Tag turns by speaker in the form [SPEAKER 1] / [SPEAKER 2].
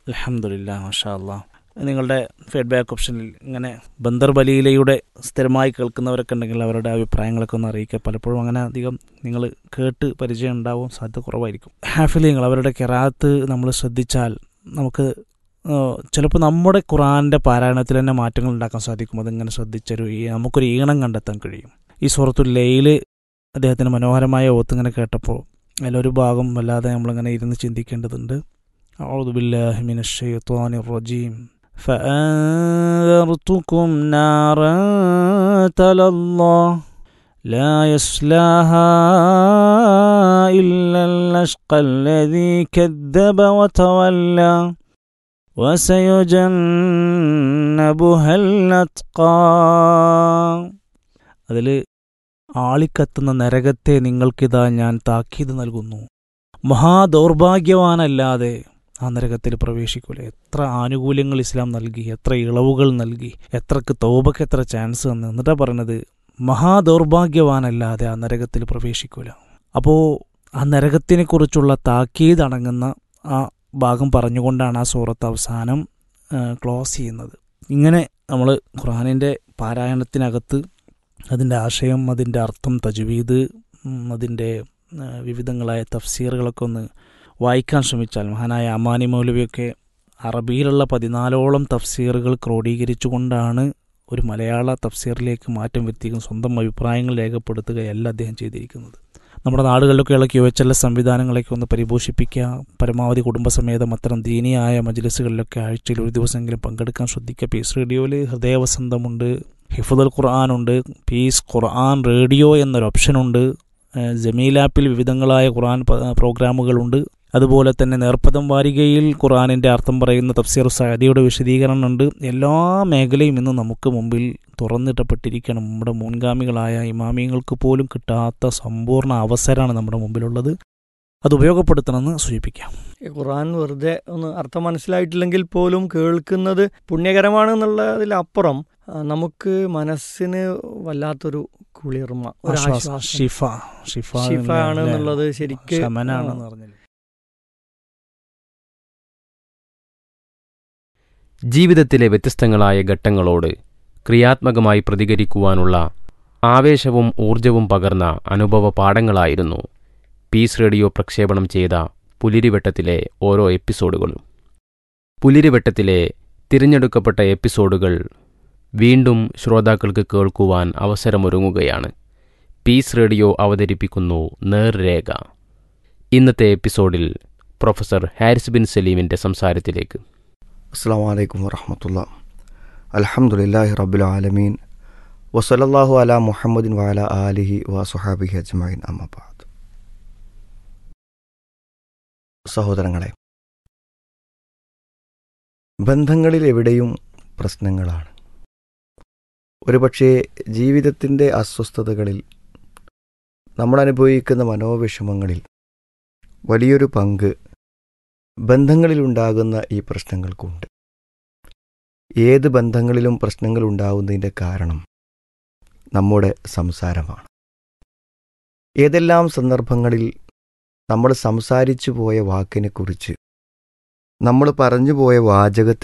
[SPEAKER 1] അലഹമില്ല മാഷാ അല്ലാ നിങ്ങളുടെ ഫീഡ്ബാക്ക് ഓപ്ഷനിൽ ഇങ്ങനെ ബന്ദർ ബലീലയുടെ സ്ഥിരമായി കേൾക്കുന്നവരൊക്കെ ഉണ്ടെങ്കിൽ അവരുടെ അഭിപ്രായങ്ങളൊക്കെ ഒന്ന് അറിയിക്കുക പലപ്പോഴും അങ്ങനെ അധികം നിങ്ങൾ കേട്ട് പരിചയം ഉണ്ടാവും സാധ്യത കുറവായിരിക്കും ഹാഫിലിങ്ങൾ അവരുടെ കെറാത്ത് നമ്മൾ ശ്രദ്ധിച്ചാൽ നമുക്ക് ചിലപ്പോൾ നമ്മുടെ ഖുറാൻ്റെ പാരായണത്തിൽ തന്നെ മാറ്റങ്ങൾ ഉണ്ടാക്കാൻ സാധിക്കും അതിങ്ങനെ ശ്രദ്ധിച്ചൊരു ഈ നമുക്കൊരു ഈണം കണ്ടെത്താൻ കഴിയും ഈ സുഹൃത്തു ലയിൽ അദ്ദേഹത്തിൻ്റെ മനോഹരമായ ഓത്ത് ഇങ്ങനെ കേട്ടപ്പോൾ അതിലൊരു ഭാഗം വല്ലാതെ നമ്മളിങ്ങനെ ഇരുന്ന് ചിന്തിക്കേണ്ടതുണ്ട് أعوذ بالله من الشيطان الرجيم فأنذرتكم نارا تلظى لا يصلاها إلا الأشقى الذي كذب وتولى وسيجنبها الأتقى അതിൽ ആളിക്കത്തുന്ന നരകത്തെ നിങ്ങൾക്കിതാ ഞാൻ താക്കീത് നൽകുന്നു മഹാദൗർഭാഗ്യവാനല്ലാതെ ആ നരകത്തിൽ പ്രവേശിക്കൂല എത്ര ആനുകൂല്യങ്ങൾ ഇസ്ലാം നൽകി എത്ര ഇളവുകൾ നൽകി എത്രക്ക് തോബക്ക് എത്ര ചാൻസ് തന്നു എന്നിട്ടാ പറഞ്ഞത് മഹാദൗർഭാഗ്യവാനല്ലാതെ ആ നരകത്തിൽ പ്രവേശിക്കൂല അപ്പോൾ ആ നരകത്തിനെക്കുറിച്ചുള്ള താക്കീത് അടങ്ങുന്ന ആ ഭാഗം പറഞ്ഞുകൊണ്ടാണ് ആ സൂറത്ത് അവസാനം ക്ലോസ് ചെയ്യുന്നത് ഇങ്ങനെ നമ്മൾ ഖുറാനിൻ്റെ പാരായണത്തിനകത്ത് അതിൻ്റെ ആശയം അതിൻ്റെ അർത്ഥം തജ്വീദ് അതിൻ്റെ വിവിധങ്ങളായ തഫ്സീറുകളൊക്കെ ഒന്ന് വായിക്കാൻ ശ്രമിച്ചാൽ മഹാനായ അമാനി മൗലവിയൊക്കെ അറബിയിലുള്ള പതിനാലോളം തഫ്സീറുകൾ ക്രോഡീകരിച്ചുകൊണ്ടാണ് ഒരു മലയാള തഫ്സീറിലേക്ക് മാറ്റം വരുത്തിയിരിക്കുന്നത് സ്വന്തം അഭിപ്രായങ്ങൾ രേഖപ്പെടുത്തുകയല്ല അദ്ദേഹം ചെയ്തിരിക്കുന്നത് നമ്മുടെ നാടുകളിലൊക്കെയുള്ള ക്യു എച്ച് എൽ എസ് സംവിധാനങ്ങളൊക്കെ ഒന്ന് പരിപോഷിപ്പിക്കുക പരമാവധി കുടുംബസമേതം അത്തരം ദീനിയായ മജ്ലിസുകളിലൊക്കെ ആഴ്ചയിൽ ഒരു ദിവസമെങ്കിലും പങ്കെടുക്കാൻ ശ്രദ്ധിക്കുക പീസ് റേഡിയോയിൽ ഹൃദയവസന്തമുണ്ട് ഹിഫുദൽ ഖുർആാനുണ്ട് പീസ് ഖുർആൻ റേഡിയോ എന്നൊരു ഓപ്ഷനുണ്ട് ജമീൽ ആപ്പിൽ വിവിധങ്ങളായ ഖുർആൻ പ്രോഗ്രാമുകളുണ്ട് അതുപോലെ തന്നെ നേർപ്പദം വാരികയിൽ ഖുർആാനിൻ്റെ അർത്ഥം പറയുന്ന തഫ്സീർ സാദിയുടെ വിശദീകരണമുണ്ട് എല്ലാ മേഖലയും ഇന്ന് നമുക്ക് മുമ്പിൽ തുറന്നിട്ടപ്പെട്ടിരിക്കണം നമ്മുടെ മുൻഗാമികളായ ഇമാമിയങ്ങൾക്ക് പോലും കിട്ടാത്ത സമ്പൂർണ്ണ അവസരമാണ് നമ്മുടെ മുമ്പിലുള്ളത് അത് ഉപയോഗപ്പെടുത്തണമെന്ന് സൂചിപ്പിക്കാം
[SPEAKER 2] ഖുർആൻ വെറുതെ ഒന്ന് അർത്ഥം മനസ്സിലായിട്ടില്ലെങ്കിൽ പോലും കേൾക്കുന്നത് പുണ്യകരമാണെന്നുള്ളതിലപ്പുറം നമുക്ക് മനസ്സിന് വല്ലാത്തൊരു കുളിർമ ഒരു ആശ്വാസം
[SPEAKER 1] ഷിഫ ഷിഫ
[SPEAKER 2] ഷിഫ ആണ് എന്നുള്ളത് ശരിക്ക്
[SPEAKER 1] ശമനാണെന്ന് പറഞ്ഞില്ല
[SPEAKER 3] ജീവിതത്തിലെ വ്യത്യസ്തങ്ങളായ ഘട്ടങ്ങളോട് ക്രിയാത്മകമായി പ്രതികരിക്കുവാനുള്ള ആവേശവും ഊർജവും പകർന്ന അനുഭവ പാഠങ്ങളായിരുന്നു പീസ് റേഡിയോ പ്രക്ഷേപണം ചെയ്ത പുലിരിവട്ടത്തിലെ ഓരോ എപ്പിസോഡുകളും പുലിരിവട്ടത്തിലെ തിരഞ്ഞെടുക്കപ്പെട്ട എപ്പിസോഡുകൾ വീണ്ടും ശ്രോതാക്കൾക്ക് കേൾക്കുവാൻ അവസരമൊരുങ്ങുകയാണ് പീസ് റേഡിയോ അവതരിപ്പിക്കുന്നു നേർരേഖ ഇന്നത്തെ എപ്പിസോഡിൽ പ്രൊഫസർ ഹാരിസ് ബിൻ സലീമിൻ്റെ സംസാരത്തിലേക്ക്
[SPEAKER 4] അസ്സാം വലൈക്കും വറഹമത്തുള്ള അലഹമുല്ലാഹി റബുൽ ആലമീൻ വസലല്ലാഹു അല മുഹമ്മദിൻ വാല ആലിഹി വസുഹാബിഹി അജ്മൈൻ അമ്മബാദ് സഹോദരങ്ങളെ ബന്ധങ്ങളിൽ എവിടെയും പ്രശ്നങ്ങളാണ് ഒരുപക്ഷെ ജീവിതത്തിൻ്റെ അസ്വസ്ഥതകളിൽ നമ്മൾ അനുഭവിക്കുന്ന മനോവിഷമങ്ങളിൽ വലിയൊരു പങ്ക് ബന്ധങ്ങളിലുണ്ടാകുന്ന ഈ പ്രശ്നങ്ങൾക്കുണ്ട് ഏത് ബന്ധങ്ങളിലും പ്രശ്നങ്ങൾ ഉണ്ടാകുന്നതിൻ്റെ കാരണം നമ്മുടെ സംസാരമാണ് ഏതെല്ലാം സന്ദർഭങ്ങളിൽ നമ്മൾ സംസാരിച്ചു പോയ വാക്കിനെക്കുറിച്ച് നമ്മൾ പറഞ്ഞു പോയ വാചകത്തെ